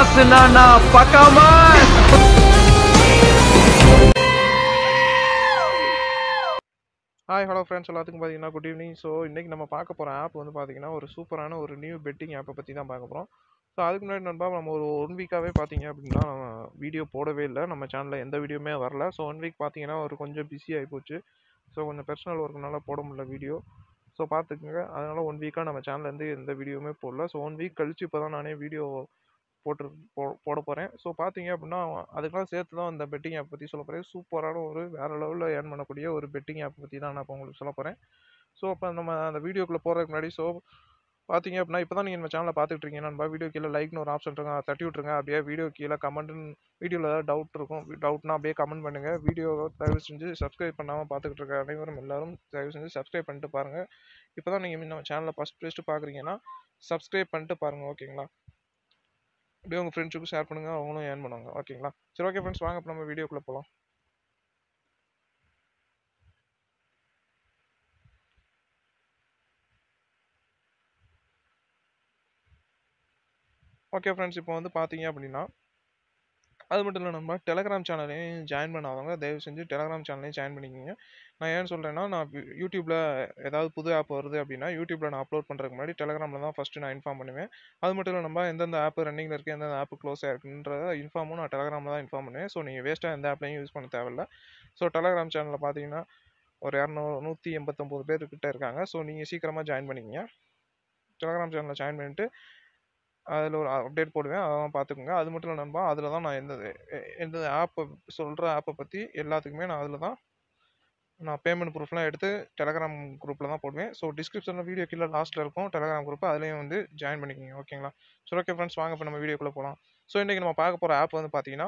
மாசுனா நான் பக்காமா hi hello friends எல்லாத்துக்கும் பார்த்தீங்கன்னா குட் ஈவினிங் ஸோ இன்றைக்கி நம்ம பார்க்க போகிற ஆப் வந்து பார்த்தீங்கன்னா ஒரு சூப்பரான ஒரு நியூ பெட்டிங் ஆப்பை பற்றி தான் பார்க்க போகிறோம் ஸோ அதுக்கு முன்னாடி நண்பா நம்ம ஒரு ஒன் வீக்காகவே பார்த்தீங்க அப்படின்னா வீடியோ போடவே இல்லை நம்ம சேனலில் எந்த வீடியோமே வரல ஸோ ஒன் வீக் பார்த்தீங்கன்னா ஒரு கொஞ்சம் பிஸி ஆகி போச்சு ஸோ கொஞ்சம் பர்சனல் ஒர்க்குனால போட முடியல வீடியோ ஸோ பார்த்துக்குங்க அதனால் ஒன் வீக்காக நம்ம சேனல்லேருந்து எந்த வீடியோவுமே போடல ஸோ ஒன் வீக் கழிச்சு இப்போ தான் நானே வீடியோ போட்டு போ போட போகிறேன் ஸோ பார்த்தீங்க அப்படின்னா அதுக்கெல்லாம் சேர்த்து தான் அந்த பெட்டிங் ஆப் பற்றி சொல்ல போகிறேன் சூப்பரான ஒரு வேறு லெவலில் ஏர்ன் பண்ணக்கூடிய ஒரு பெட்டிங் ஆப் பற்றி தான் நான் இப்போ உங்களுக்கு சொல்ல போகிறேன் ஸோ அப்போ நம்ம அந்த வீடியோக்குள்ளே போகிறதுக்கு முன்னாடி ஸோ பார்த்தீங்க அப்படின்னா இப்போ தான் நீங்கள் நம்ம சேனலை பார்த்துட்டு இருக்கீங்க நண்பா வீடியோ கீழே லைக்னு ஒரு ஆப்ஷன் இருக்கும் அதை தட்டி விட்ருங்க அப்படியே வீடியோ கீழே கமெண்ட்னு வீடியோவில் ஏதாவது டவுட் இருக்கும் டவுட்னா அப்படியே கமெண்ட் பண்ணுங்கள் வீடியோ தயவு செஞ்சு சப்ஸ்கிரைப் பண்ணாமல் பார்த்துக்கிட்டு இருக்க அனைவரும் எல்லாரும் தயவு செஞ்சு சப்ஸ்கிரைப் பண்ணிட்டு பாருங்கள் இப்போ தான் நீங்கள் நம்ம சேனலை ஃபஸ்ட் ஃபஸ்ட்டு பார்க்குறீங்கன்னா சப்ஸ்கிரைப் பண்ணிட்டு பாருங்கள் ஓகேங்களா அப்படியே உங்கள் ஃப்ரெண்ட்ஸுக்கும் ஷேர் பண்ணுங்கள் அவங்களும் ஏர்ன் பண்ணுவாங்க ஓகேங்களா சரி ஓகே ஃப்ரெண்ட்ஸ் வாங்க இப்போ நம்ம வீடியோக்குள்ளே போகலாம் ஓகே ஃப்ரெண்ட்ஸ் இப்போ வந்து பார்த்தீங்க அப்படின்னா அது மட்டும் இல்லை நம்ம டெலகிராம் சேனலையும் ஜாயின் பண்ணாதவங்க தயவு செஞ்சு டெலகிராம் சேனலையும் ஜாயின் பண்ணிக்கோங்க நான் ஏன் சொல்கிறேன்னா நான் யூடியூப்பில் ஏதாவது புது ஆப் வருது அப்படின்னா யூடியூப்பில் நான் அப்லோட் பண்ணுறதுக்கு முன்னாடி டெலகிராமில் தான் ஃபஸ்ட்டு நான் இன்ஃபார்ம் பண்ணுவேன் அது மட்டும் இல்லை நம்ம எந்தெந்த ஆப் ரன்னிங்கில் இருக்குது எந்தெந்த ஆப் க்ளோஸ் ஆயிருக்குன்றத இன்ஃபார்மும் நான் டெலகிராமில் தான் இன்ஃபார்ம் பண்ணுவேன் ஸோ நீங்கள் வேஸ்ட்டாக எந்த ஆப்லையும் யூஸ் பண்ண தேவையில்ல ஸோ டெலகிராம் சேனலில் பார்த்தீங்கன்னா ஒரு இரநூறு நூற்றி எண்பத்தொம்போது பேர் கிட்ட இருக்காங்க ஸோ நீங்கள் சீக்கிரமாக ஜாயின் பண்ணிக்கங்க டெலகிராம் சேனலில் ஜாயின் பண்ணிட்டு அதில் ஒரு அப்டேட் போடுவேன் அதெல்லாம் பார்த்துக்குங்க அது மட்டும் இல்லை நண்பா அதில் தான் நான் எந்த எந்த ஆப்பை சொல்கிற ஆப்பை பற்றி எல்லாத்துக்குமே நான் அதில் தான் நான் பேமெண்ட் ப்ரூஃப்லாம் எடுத்து டெலகிராம் குரூப்பில் தான் போடுவேன் ஸோ டிஸ்கிரிப்ஷனில் வீடியோ கீழே லாஸ்ட்டில் இருக்கும் டெலகிராம் குரூப் அதுலேயும் வந்து ஜாயின் பண்ணிக்கோங்க ஓகேங்களா சரி ஓகே ஃப்ரெண்ட்ஸ் வாங்க இப்போ நம்ம வீடியோக்குள்ளே போகலாம் ஸோ இன்றைக்கி நம்ம பார்க்க போகிற ஆப் வந்து பார்த்தீங்கன்னா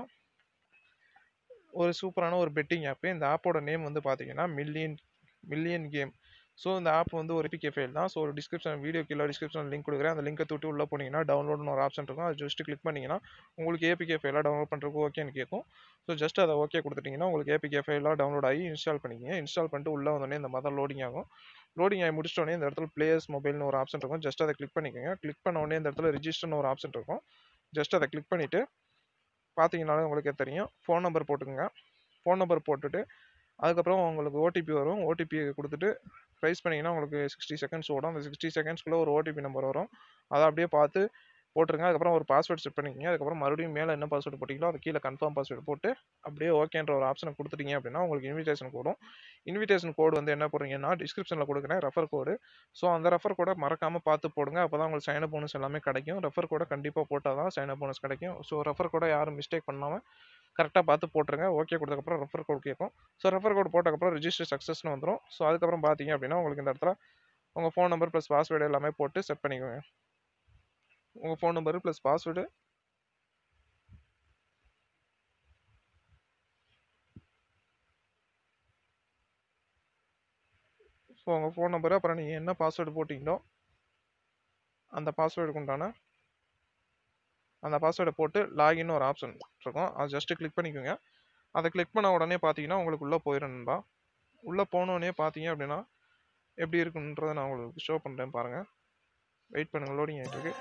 ஒரு சூப்பரான ஒரு பெட்டிங் ஆப்பு இந்த ஆப்போட நேம் வந்து பார்த்தீங்கன்னா மில்லியன் மில்லியன் கேம் ஸோ இந்த ஆப் வந்து ஒரு பிகே ஃபைல் தான் ஸோ ஒரு டிஸ்கிரிப்ஷன் வீடியோ கீழே டிஸ்கிரிப்ஷன் லிங்க் கொடுக்குறேன் அந்த லிங்கை தொட்டு உள்ளே போனீங்கன்னா டவுன்லோட்னு ஒரு ஆப்ஷன் இருக்கும் அது ஜஸ்ட் கிளிக் பண்ணிங்கன்னா உங்களுக்கு ஏபிகே ஃபைலாக டவுன்லோட் பண்ணுறதுக்கு ஓகேன்னு கேட்கும் ஸோ ஜஸ்ட் அதை ஓகே கொடுத்துட்டிங்கன்னா உங்களுக்கு ஏபிகே ஃபைலாக டவுன்லோட் ஆகி இன்ஸ்டால் பண்ணிக்கிங்க இன்ஸ்டால் பண்ணிட்டு உள்ளே வந்தோடனே இந்த மாதிரி லோடிங் ஆகும் லோடிங் ஆகி முடிச்சிட்டோடனே இந்த இடத்துல பிளேயர்ஸ் மொபைல்னு ஒரு ஆப்ஷன் இருக்கும் ஜஸ்ட் அதை கிளிக் பண்ணிக்கோங்க கிளிக் பண்ண உடனே இந்த இடத்துல ரிஜிஸ்டர்னு ஒரு ஆப்ஷன் இருக்கும் ஜஸ்ட் அதை கிளிக் பண்ணிவிட்டு பார்த்தீங்கன்னாலே உங்களுக்கே தெரியும் ஃபோன் நம்பர் போட்டுக்கோங்க ஃபோன் நம்பர் போட்டுட்டு அதுக்கப்புறம் உங்களுக்கு ஓடிபி வரும் ஓடிபி கொடுத்துட்டு ப்ரைஸ் பண்ணிங்கன்னா உங்களுக்கு சிக்ஸ்டி செகண்ட்ஸ் ஓடும் அந்த சிக்ஸ்டி செகண்ட்ஸ்க்குள்ளே ஒரு ஓடிபி நம்பர் வரும் அதை அப்படியே பார்த்து போட்டுருங்க அதுக்கப்புறம் ஒரு பாஸ்வேர்ட் செட் பண்ணிக்கிங்க அதுக்கப்புறம் மறுபடியும் மேலே என்ன பாஸ்வேர்டு போட்டிங்களோ அது கீழே கன்ஃபார்ம் பாஸ்வேர்டு போட்டு அப்படியே ஓகேன்ற ஒரு ஆப்ஷனை கொடுத்துட்டீங்க அப்படின்னா உங்களுக்கு இன்விடேஷன் கோடும் இன்விடேஷன் கோடு வந்து என்ன போடுறீங்கன்னா டிஸ்கிரிப்ஷனில் கொடுக்குறேன் ரெஃபர் கோடு ஸோ அந்த ரெஃபர் கோடை மறக்காமல் பார்த்து போடுங்க அப்போ தான் உங்களுக்கு சைன் அப் போனஸ் எல்லாமே கிடைக்கும் ரெஃபர் கோடை கண்டிப்பாக போட்டால் தான் சைன் அப் போனஸ் கிடைக்கும் ஸோ ரெஃபர் கோடை யாரும் மிஸ்டேக் பண்ணாமல் கரெக்டாக பார்த்து போட்டுருங்க ஓகே கொடுத்தக்கப்புறம் ரெஃபர் கோட் கேட்கும் ஸோ ரெஃபர் கோட் போட்டக்கப்புறம் ரிஜிஸ்டர் சக்ஸஸ்னு வந்துடும் ஸோ அதுக்கப்புறம் பார்த்தீங்க அப்படின்னா உங்களுக்கு இந்த இடத்துல உங்கள் ஃபோன் நம்பர் ப்ளஸ் பாஸ்வேர்டு எல்லாமே போட்டு செட் பண்ணிக்கோங்க உங்கள் phone number plus password so உங்கள் ஃபோன் நம்பரு அப்புறம் நீங்கள் என்ன பாஸ்வேர்டு போட்டிங்களோ அந்த பாஸ்வேர்டுக்கு உண்டான அந்த பாஸ்வேர்டை போட்டு லாகின் ஒரு ஆப்ஷன் இருக்கும் அது ஜஸ்ட்டு கிளிக் பண்ணிக்கோங்க அதை கிளிக் பண்ண உடனே பார்த்தீங்கன்னா உங்களுக்கு உள்ளே போயிடணும்பா உள்ளே போனோடனே பார்த்தீங்க அப்படின்னா எப்படி இருக்குன்றதை நான் உங்களுக்கு ஷோ பண்ணுறேன் பாருங்கள் வெயிட் பண்ணுங்கள் லோடிங் ஆகிட்டு இருக்கு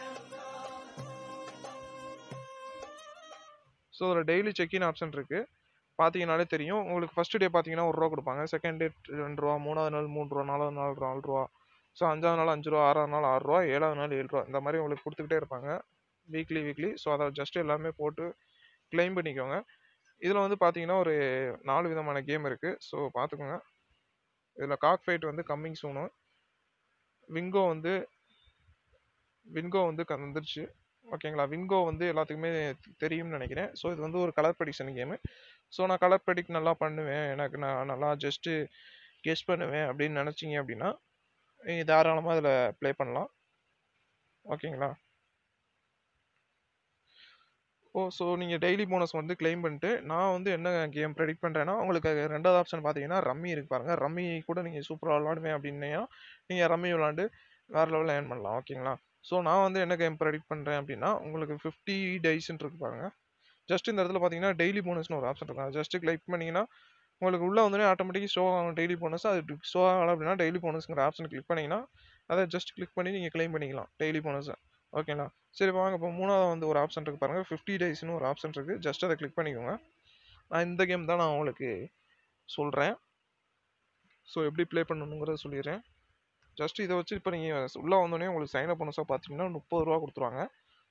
ஸோ அதில் டெய்லி செக்இன் ஆப்ஷன் இருக்குது பார்த்தீங்கனாலே தெரியும் உங்களுக்கு ஃபஸ்ட் டே பார்த்தீங்கன்னா ஒரு ரூபா கொடுப்பாங்க செகண்ட் டே ரெண்டு ரூபா மூணாவது நாள் மூணு ரூபா நாலாவது நாள் நாலு ரூபா ஸோ அஞ்சாவது நாள் அஞ்சு ரூபா ஆறாவது நாள் ஆறு ரூபா ஏழாவது நாள் ஏழு ரூபா இந்த மாதிரி உங்களுக்கு கொடுத்துக்கிட்டே இருப்பாங்க வீக்லி வீக்லி ஸோ அதை ஜஸ்ட் எல்லாமே போட்டு கிளைம் பண்ணிக்கோங்க இதில் வந்து பார்த்தீங்கன்னா ஒரு நாலு விதமான கேம் இருக்குது ஸோ பார்த்துக்கோங்க இதில் காக் ஃபைட் வந்து கம்மிங் சூனு விங்கோ வந்து வின்கோ வந்து வந்துருச்சு ஓகேங்களா விங்கோ வந்து எல்லாத்துக்குமே தெரியும்னு நினைக்கிறேன் ஸோ இது வந்து ஒரு கலர் ப்ரெடிக்ஷன் கேமு ஸோ நான் கலர் ப்ரெடிக்ட் நல்லா பண்ணுவேன் எனக்கு நான் நல்லா ஜஸ்ட்டு கெஸ் பண்ணுவேன் அப்படின்னு நினச்சிங்க அப்படின்னா தாராளமாக அதில் ப்ளே பண்ணலாம் ஓகேங்களா ஓ ஸோ நீங்கள் டெய்லி போனஸ் வந்து கிளைம் பண்ணிட்டு நான் வந்து என்ன கேம் ப்ரெடிக்ட் பண்ணுறேன்னா உங்களுக்கு ரெண்டாவது ஆப்ஷன் பார்த்தீங்கன்னா ரம்மி இருக்கு பாருங்கள் ரம்மி கூட நீங்கள் சூப்பராக விளாடுவேன் அப்படின்னா நீங்கள் ரம்மி விளாண்டு வேறு லெவலில் ஏர்ன் பண்ணலாம் ஓகேங்களா ஸோ நான் வந்து என்ன கேம் ப்ரெடிக்ட் பண்ணுறேன் அப்படின்னா உங்களுக்கு ஃபிஃப்டி டைஸ்ன்னு இருக்கு பாருங்க ஜஸ்ட் இந்த இடத்துல பார்த்தீங்கன்னா டெய்லி போனஸ்னு ஒரு ஆப்ஷன் இருக்கும் ஜஸ்ட் கிளிக் பண்ணிங்கன்னா உங்களுக்கு உள்ளே வந்து ஆட்டோமேட்டிக் ஷோ ஆகும் டெய்லி போனஸ் அது ஷோ ஆகலாம் அப்படின்னா டெய்லி போனஸ்ங்கிற ஆப்ஷன் கிளிக் பண்ணிங்கன்னா அதை ஜஸ்ட் கிளிக் பண்ணி நீங்கள் கிளைம் பண்ணிக்கலாம் டெய்லி போனஸை ஓகேங்களா சரி வாங்க இப்போ மூணாவது வந்து ஒரு ஆப்ஷன் இருக்குது பாருங்கள் ஃபிஃப்டி டேஸ்னு ஒரு ஆப்ஷன் இருக்குது ஜஸ்ட் அதை கிளிக் பண்ணிக்கோங்க நான் இந்த கேம் தான் நான் உங்களுக்கு சொல்கிறேன் ஸோ எப்படி ப்ளே பண்ணணுங்கிறத சொல்லிடுறேன் ஜஸ்ட் இதை வச்சு இப்போ நீங்கள் உள்ளே வந்தோடனே உங்களுக்கு சைன் அப் பண்ண சார் பார்த்தீங்கன்னா முப்பது ரூபா கொடுத்துருவாங்க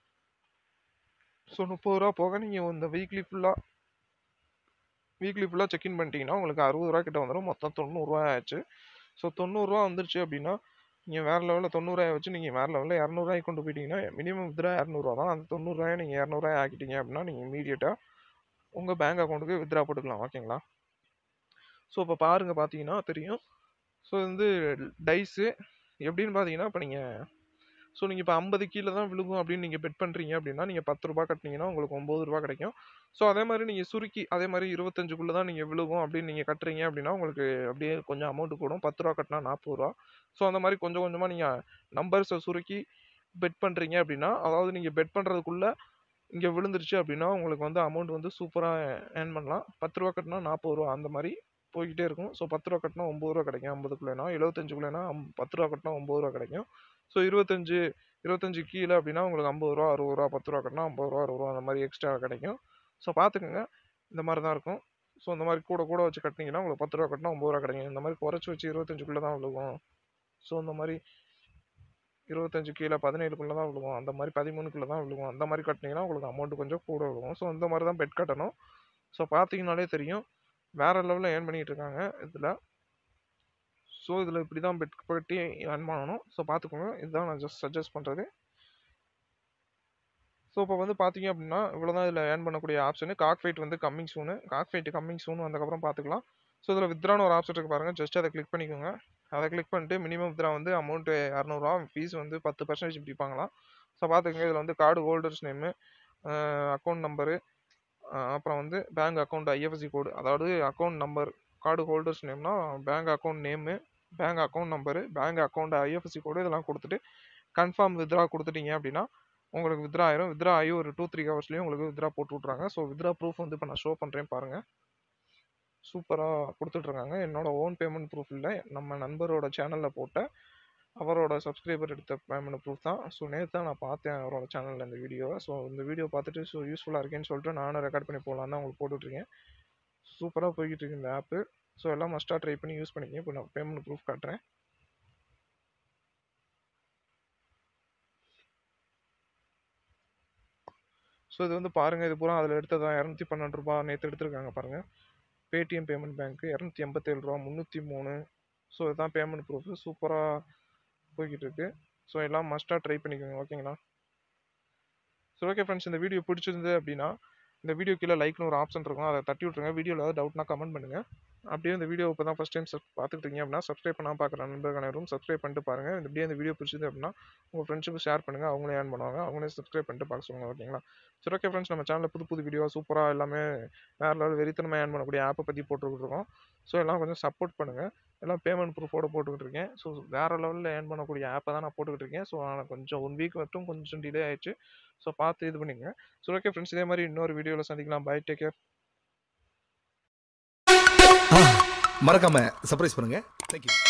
ஸோ முப்பது ரூபா போக நீங்கள் இந்த வீக்லி ஃபுல்லாக வீக்லி ஃபுல்லாக செக்இன் பண்ணிட்டீங்கன்னா உங்களுக்கு அறுபது ரூபா கிட்ட வந்துடும் மொத்தம் தொண்ணூறுரூவா ஆச்சு ஸோ தொண்ணூறுரூவா வந்துருச்சு அப்படின்னா நீங்கள் வேறு லெவலில் தொண்ணூறுரூவாயை வச்சு நீங்கள் வேறு லெவலில் இரநூறுவாய்க்கு கொண்டு போயிட்டீங்கன்னா மினிமம் வித்ரா இரநூறுவா தான் அந்த தொண்ணூறுரூவாயை நீங்கள் இரநூறுவாய் ஆக்கிட்டீங்க அப்படின்னா நீங்கள் இமீடியட்டாக உங்கள் பேங்க் அக்கௌண்ட்டுக்கு வித்ரா போட்டுக்கலாம் ஓகேங்களா ஸோ இப்போ பாருங்கள் பார்த்தீங்கன்னா தெரியும் ஸோ வந்து டைஸு எப்படின்னு பார்த்தீங்கன்னா இப்போ நீங்கள் ஸோ நீங்கள் இப்போ ஐம்பது கீழே தான் விழுகும் அப்படின்னு நீங்கள் பெட் பண்ணுறீங்க அப்படின்னா நீங்கள் பத்து ரூபா கட்டினீங்கன்னா உங்களுக்கு ஒம்பது ரூபா கிடைக்கும் ஸோ அதே மாதிரி நீங்கள் சுருக்கி அதே மாதிரி இருபத்தஞ்சுக்குள்ளே தான் நீங்கள் விழுகும் அப்படின்னு நீங்கள் கட்டுறீங்க அப்படின்னா உங்களுக்கு அப்படியே கொஞ்சம் அமௌண்ட் கூடும் பத்து ரூபா கட்டினா நாற்பது ரூபா ஸோ அந்த மாதிரி கொஞ்சம் கொஞ்சமாக நீங்கள் நம்பர்ஸை சுருக்கி பெட் பண்ணுறீங்க அப்படின்னா அதாவது நீங்கள் பெட் பண்ணுறதுக்குள்ளே இங்கே விழுந்துருச்சு அப்படின்னா உங்களுக்கு வந்து அமௌண்ட் வந்து சூப்பராக ஏர்ன் பண்ணலாம் பத்து ரூபா கட்டினா நாற்பது ரூபா அந்த மாதிரி போய்கிட்டே இருக்கும் ஸோ பத்து ரூபா கட்டினா ஒம்பது ரூபா கிடைக்கும் ஐம்பதுக்குள்ளேனா எழுபத்தஞ்சுக்குள்ளேனா பத்து ரூபா கட்டினா ஒம்பது ரூபா கிடைக்கும் ஸோ இருபத்தஞ்சு இருபத்தஞ்சு கீழே அப்படின்னா உங்களுக்கு ஐம்பது ரூபா அறுபது ரூபா பத்து ரூபா கட்டினா ஐம்பது ரூபா அறுபது ரூபா அந்த மாதிரி எக்ஸ்ட்ரா கிடைக்கும் ஸோ பார்த்துக்குங்க இந்த மாதிரி தான் இருக்கும் ஸோ இந்த மாதிரி கூட கூட வச்சு கட்டினீங்கன்னா உங்களுக்கு பத்து ரூபா கட்டினா ஒம்பது ரூபா கிடைக்கும் இந்த மாதிரி குறைச்சி வச்சு இருபத்தஞ்சுக்குள்ளே தான் விழுகும் ஸோ இந்த மாதிரி இருபத்தஞ்சு கீழே பதினேழுக்குள்ளே தான் விழுகும் அந்த மாதிரி பதிமூணுக்குள்ளே தான் விழுகும் அந்த மாதிரி கட்டினீங்கன்னா உங்களுக்கு அமௌண்ட் கொஞ்சம் கூட விழுகும் ஸோ இந்த மாதிரி தான் பெட் கட்டணும் ஸோ பார்த்தீங்கனாலே தெரியும் வேறு லெவலில் ஏர்ன் பண்ணிகிட்டு இருக்காங்க இதில் ஸோ இதில் இப்படி தான் பெட் கட்டி ஏர்ன் பண்ணணும் ஸோ பார்த்துக்கோங்க இதுதான் நான் ஜஸ்ட் சஜஸ்ட் பண்ணுறது ஸோ இப்போ வந்து பார்த்தீங்க அப்படின்னா இவ்வளோ தான் இதில் ஏர்ன் பண்ணக்கூடிய ஆப்ஷனு காக் ஃபைட் வந்து கம்மிங் சூனு காக் ஃபைட் கம்மிங் சூன் வந்தக்கப்புறம் பார்த்துக்கலாம் ஸோ இதில் வித்ரான்னு ஒரு ஆப்ஷன் இருக்குது பாருங்கள் ஜஸ்ட் அதை கிளிக் பண்ணிக்கோங்க அதை கிளிக் பண்ணிட்டு மினிமம் வித்ரா வந்து அமௌண்ட்டு இரநூறுவா ஃபீஸ் வந்து பத்து பர்சன்டேஜ் பிடிப்பாங்களாம் ஸோ பார்த்துக்கோங்க இதில் வந்து card holders name account number அப்புறம் வந்து பேங்க் அக்கௌண்ட் ஐஎஃப்எஸ்சி கோடு அதாவது அக்கௌண்ட் நம்பர் கார்டு ஹோல்டர்ஸ் நேம்னா bank account name bank account number bank account IFSC code இதெல்லாம் கொடுத்துட்டு கன்ஃபார்ம் வித்ரா கொடுத்துட்டீங்க அப்படின்னா உங்களுக்கு வித்ரா ஆயிரும் வித்ரா ஆகி ஒரு டூ த்ரீ ஹவர்ஸ்லேயும் உங்களுக்கு வித்ரா போட்டு விட்றாங்க ஸோ வித்ரா ப்ரூஃப் வந்து இப்போ நான் ஷோ பண்ணுறேன் பாருங்கள் சூப்பராக கொடுத்துட்ருக்காங்க என்னோட ஓன் பேமெண்ட் ப்ரூஃப் இல்லை நம்ம நண்பரோட சேனலில் போட்ட அவரோட சப்ஸ்கிரைபர் எடுத்த பேமெண்ட் ப்ரூஃப் தான் ஸோ நேற்று தான் நான் பார்த்தேன் அவரோட சேனலில் இந்த வீடியோவை ஸோ இந்த வீடியோ பார்த்துட்டு ஸோ யூஸ்ஃபுல்லாக இருக்கேன்னு சொல்லிட்டு நானும் ரெக்கார்ட் பண்ணி போகலான்னு தான் உங்களுக்கு போட்டுட்ருக்கேன் சூப்பராக போய்கிட்டு இருக்கு இந்த ஆப்பு ஸோ எல்லாம் மஸ்ட்டாக ட்ரை பண்ணி யூஸ் பண்ணிக்கங்க இப்போ நான் பேமெண்ட் ப்ரூஃப் காட்டுறேன் ஸோ இது வந்து பாருங்கள் இது பூரா அதில் எடுத்ததான் இரநூத்தி பன்னெண்டு ரூபா நேற்று எடுத்திருக்காங்க பாருங்கள் பேடிஎம் பேமெண்ட் பேங்க்கு இரநூத்தி எண்பத்தேழு ரூபா முந்நூற்றி மூணு ஸோ இதுதான் பேமெண்ட் ப்ரூஃப் சூப்பராக போய்கிட்டு இருக்கு ஸோ எல்லாம் மஸ்ட்டாக ட்ரை பண்ணிக்கோங்க ஓகேங்களா ஸோ ஓகே ஃப்ரெண்ட்ஸ் இந்த வீடியோ பிடிச்சிருந்து அப்படின்னா இந்த வீடியோ கீழே லைக்னு ஒரு ஆப்ஷன் இருக்கும் அதை தட்டி விட்ருங்க வீடியோவில் ஏதாவது டவுட்னா கமெண்ட் பண்ணுங்கள் அப்படியே இந்த வீடியோ இப்போ தான் ஃபஸ்ட் டைம் சப் பார்த்துக்கிட்டீங்க அப்படின்னா சப்ஸ்கிரைப் பண்ணால் பார்க்குற நண்பர்கள் அனைவரும் சப்ஸ்கிரைப் பண்ணிட்டு பாருங்கள் இந்த இப்படியே இந்த வீடியோ பிடிச்சது அப்படின்னா உங்கள் ஃப்ரெண்ட்ஸுக்கு ஷேர் பண்ணுங்கள் அவங்களே ஏர்ன் பண்ணுவாங்க அவங்களே சப்ஸ்கிரைப் பண்ணிட்டு பார்க்க சொல்லுங்கள் ஓகேங்களா சரி ஓகே ஃப்ரெண்ட்ஸ் நம்ம சேனலில் புது புது வீடியோ சூப்பராக எல்லாமே வேறு லெவல் வெறித்தனமாக ஏர்ன் பண்ணக்கூடிய ஆப்பை பற்றி போட்டுக்கிட்டு இருக்கோம் ஸோ எல்லாம் கொஞ்சம் சப்போர்ட் பண்ணுங்கள் எல்லாம் பேமெண்ட் ப்ரூஃபோட போட்டுக்கிட்டு இருக்கேன் ஸோ வேறு லெவலில் ஏர்ன் பண்ணக்கூடிய ஆப்பை தான் நான் போட்டுக்கிட்டு இருக்கேன் ஸோ நான் கொஞ்சம் ஒன் வீக் மட்டும் கொஞ்சம் டிலே ஆயிடுச்சு ஸோ பார்த்து இது பண்ணிங்க ஸோ ஓகே ஃப்ரெண்ட்ஸ் இதே மாதிரி இன்னொரு வீடியோவில் சந்திக்கலாம் பை டேக் கேர் மறக்காம சர்ப்ரைஸ் பண்ணுங்க தேங்க்யூ